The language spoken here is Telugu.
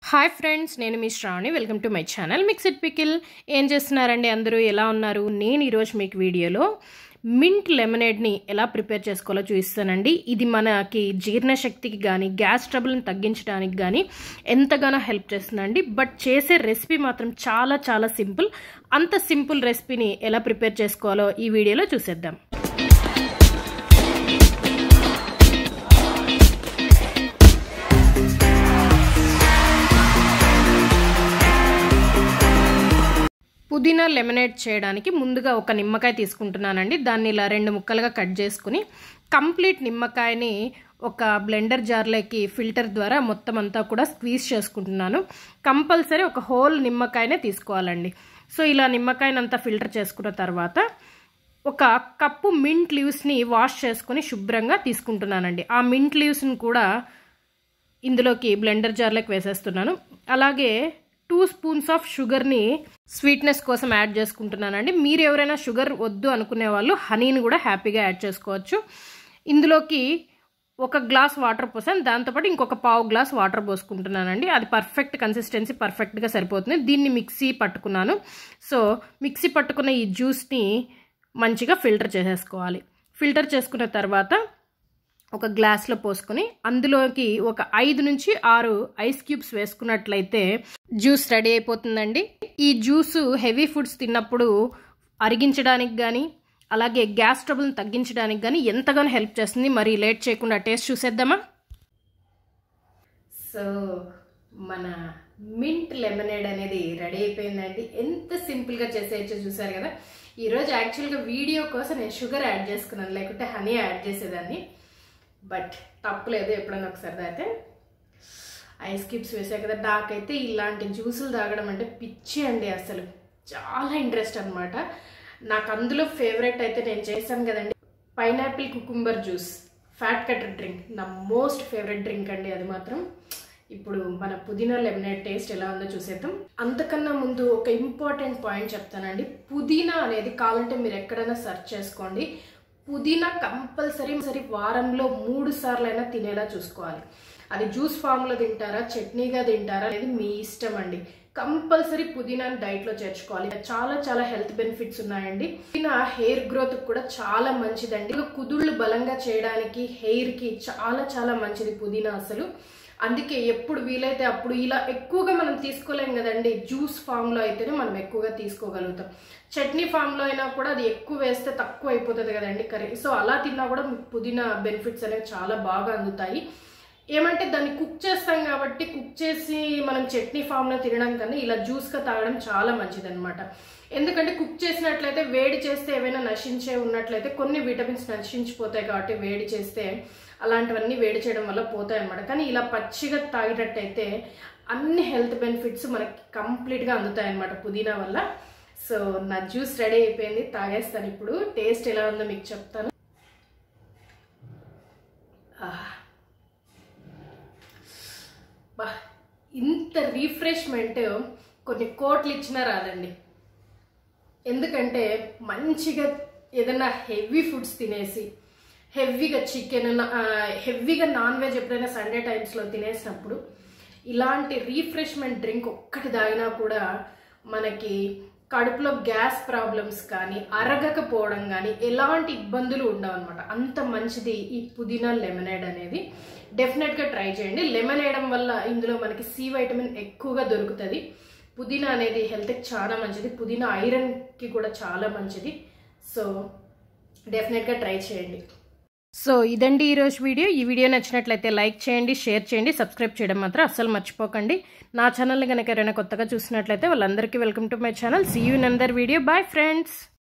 హాయ్ ఫ్రెండ్స్ నేను మీ Shravani welcome to my channel mixed pickle ఏం చేస్తున్నారండి అందరూ ఎలా ఉన్నారు నేను ఈరోజు మీకు వీడియోలో మింట్ లెమనేడ్ని ఎలా ప్రిపేర్ చేసుకోవాలో చూపిస్తానండి ఇది మనకి జీర్ణశక్తికి కానీ గ్యాస్ ట్రబుల్ని తగ్గించడానికి కానీ ఎంతగానో హెల్ప్ చేస్తుందండి బట్ చేసే రెసిపీ మాత్రం చాలా చాలా సింపుల్ అంత సింపుల్ రెసిపీని ఎలా ప్రిపేర్ చేసుకోవాలో ఈ వీడియోలో చూసేద్దాం పుదీనా లెమనేడ్ చేయడానికి ముందుగా ఒక నిమ్మకాయ తీసుకుంటున్నానండి దాన్ని ఇలా రెండు ముక్కలుగా కట్ చేసుకుని కంప్లీట్ నిమ్మకాయని ఒక బ్లెండర్ జార్లోకి ఫిల్టర్ ద్వారా మొత్తం అంతా కూడా స్క్వీజ్ చేసుకుంటున్నాను కంపల్సరీ ఒక హోల్ నిమ్మకాయనే తీసుకోవాలండి సో ఇలా నిమ్మకాయని అంతా ఫిల్టర్ చేసుకున్న తర్వాత ఒక కప్పు మింట్ లీవ్స్ని వాష్ చేసుకుని శుభ్రంగా తీసుకుంటున్నానండి ఆ మింట్ లీవ్స్ని కూడా ఇందులోకి బ్లెండర్ జార్లోకి వేసేస్తున్నాను అలాగే టూ స్పూన్స్ ఆఫ్ షుగర్ని స్వీట్నెస్ కోసం యాడ్ చేసుకుంటున్నానండి మీరు ఎవరైనా షుగర్ వద్దు అనుకునే వాళ్ళు హనీని కూడా హ్యాపీగా యాడ్ చేసుకోవచ్చు ఇందులోకి ఒక గ్లాస్ వాటర్ పోసాను దాంతోపాటు ఇంకొక పావు గ్లాస్ వాటర్ పోసుకుంటున్నానండి అది పర్ఫెక్ట్ కన్సిస్టెన్సీ పర్ఫెక్ట్గా సరిపోతుంది దీన్ని మిక్సీ పట్టుకున్నాను సో మిక్సీ పట్టుకున్న ఈ జ్యూస్ని మంచిగా ఫిల్టర్ చేసేసుకోవాలి ఫిల్టర్ చేసుకున్న తర్వాత ఒక గ్లాస్లో పోసుకొని అందులోకి ఒక ఐదు నుంచి ఆరు ఐస్ క్యూబ్స్ వేసుకున్నట్లయితే జ్యూస్ రెడీ అయిపోతుందండి ఈ జ్యూస్ హెవీ ఫుడ్స్ తిన్నప్పుడు అరిగించడానికి కానీ అలాగే గ్యాస్ ట్రబుల్ని తగ్గించడానికి కానీ ఎంతగానో హెల్ప్ చేస్తుంది మరి లేట్ చేయకుండా టేస్ట్ చూసేద్దామా సో మన మింట్ లెమనేడ్ అనేది రెడీ అయిపోయిందండి ఎంత సింపుల్గా చేసేయచ్చో చూసారు కదా ఈరోజు యాక్చువల్గా వీడియో కోసం నేను షుగర్ యాడ్ చేసుకున్నాను లేకుంటే హనీ యాడ్ చేసేదాన్ని బట్ తప్పులేదు ఎప్పుడైనా ఒకసారి అయితే ఐస్ క్యూబ్స్ వేసాయి కదా నాకైతే ఇలాంటి జ్యూసులు తాగడం అంటే పిచ్చి అండి అసలు చాలా ఇంట్రెస్ట్ అనమాట నాకు అందులో ఫేవరెట్ అయితే నేను చేశాను కదండి pineapple cucumber juice fat cutter drink నా మోస్ట్ ఫేవరెట్ డ్రింక్ అండి అది మాత్రం ఇప్పుడు మన పుదీనా లెమనేడ్ టేస్ట్ ఎలా ఉందో చూసేద్దాం అంతకన్నా ముందు ఒక ఇంపార్టెంట్ పాయింట్ చెప్తానండి పుదీనా అనేది కావాలంటే మీరు ఎక్కడైనా సెర్చ్ చేసుకోండి పుదీనా కంపల్సరీ సరి వారంలో మూడు సార్లు అయినా తినేలా చూసుకోవాలి అది జ్యూస్ ఫామ్లో తింటారా చట్నీగా తింటారా అనేది మీ ఇష్టం అండి కంపల్సరీ పుదీనాని డైట్లో చేర్చుకోవాలి చాలా చాలా హెల్త్ బెనిఫిట్స్ ఉన్నాయండి పుదీనా హెయిర్ గ్రోత్ కూడా చాలా మంచిదండి కుదుళ్ళు బలంగా చేయడానికి హెయిర్కి చాలా చాలా మంచిది పుదీనా అసలు అందుకే ఎప్పుడు వీలైతే అప్పుడు ఇలా ఎక్కువగా మనం తీసుకోలేం కదండి జ్యూస్ ఫామ్లో అయితేనే మనం ఎక్కువగా తీసుకోగలుగుతాం చట్నీ ఫామ్లో అయినా కూడా అది ఎక్కువ వేస్తే తక్కువ అయిపోతుంది కదండి కర్రీ సో అలా తిన్నా కూడా పుదీనా బెనిఫిట్స్ అనేవి చాలా బాగా అందుతాయి ఏమంటే దాన్ని కుక్ చేస్తాం కాబట్టి కుక్ చేసి మనం చట్నీ ఫామ్లో తినడం కన్నా ఇలా జ్యూస్గా తాగడం చాలా మంచిది అనమాట ఎందుకంటే కుక్ చేసినట్లయితే వేడి చేస్తే ఏవైనా నశించే ఉన్నట్లయితే కొన్ని విటమిన్స్ నశించిపోతాయి కాబట్టి వేడి చేస్తే అలాంటివన్నీ వేడి చేయడం వల్ల పోతాయి అనమాట కానీ ఇలా పచ్చిగా తాగేటట్టయితే అన్ని హెల్త్ బెనిఫిట్స్ మనకి కంప్లీట్గా అందుతాయి అనమాట పుదీనా వల్ల సో నా జ్యూస్ రెడీ అయిపోయింది తాగేస్తాను ఇప్పుడు టేస్ట్ ఎలా ఉందో మీకు చెప్తాను బా ఇంత రీఫ్రెష్మెంట్ కొన్ని కోట్లు ఇచ్చినా రాదండి ఎందుకంటే మంచిగా ఏదైనా హెవీ ఫుడ్స్ తినేసి హెవీగా చికెన్ హెవీగా నాన్ వెజ్ ఎప్పుడైనా సండే టైమ్స్లో తినేసినప్పుడు ఇలాంటి రీఫ్రెష్మెంట్ డ్రింక్ ఒక్కటి తాగినా కూడా మనకి కడుపులో గ్యాస్ ప్రాబ్లమ్స్ కానీ అరగకపోవడం కానీ ఎలాంటి ఇబ్బందులు ఉండవు అనమాట అంత మంచిది ఈ పుదీనా లెమనేడ్ అనేది డెఫినెట్గా ట్రై చేయండి లెమన్ వేయడం వల్ల ఇందులో మనకి సి వైటమిన్ ఎక్కువగా దొరుకుతుంది పుదీనా అనేది హెల్త్కి చాలా మంచిది పుదీనా ఐరన్కి కూడా చాలా మంచిది సో డెఫినెట్గా ట్రై చేయండి సో ఇదండి ఈరోజు వీడియో ఈ వీడియో నచ్చినట్లయితే లైక్ చేయండి షేర్ చేయండి సబ్స్క్రైబ్ చేయడం మాత్రం అస్సలు మర్చిపోకండి నా ఛానల్ని కనుక ఎవరైనా కొత్తగా చూసినట్లయితే వాళ్ళందరికీ welcome to my channel see you in another video bye friends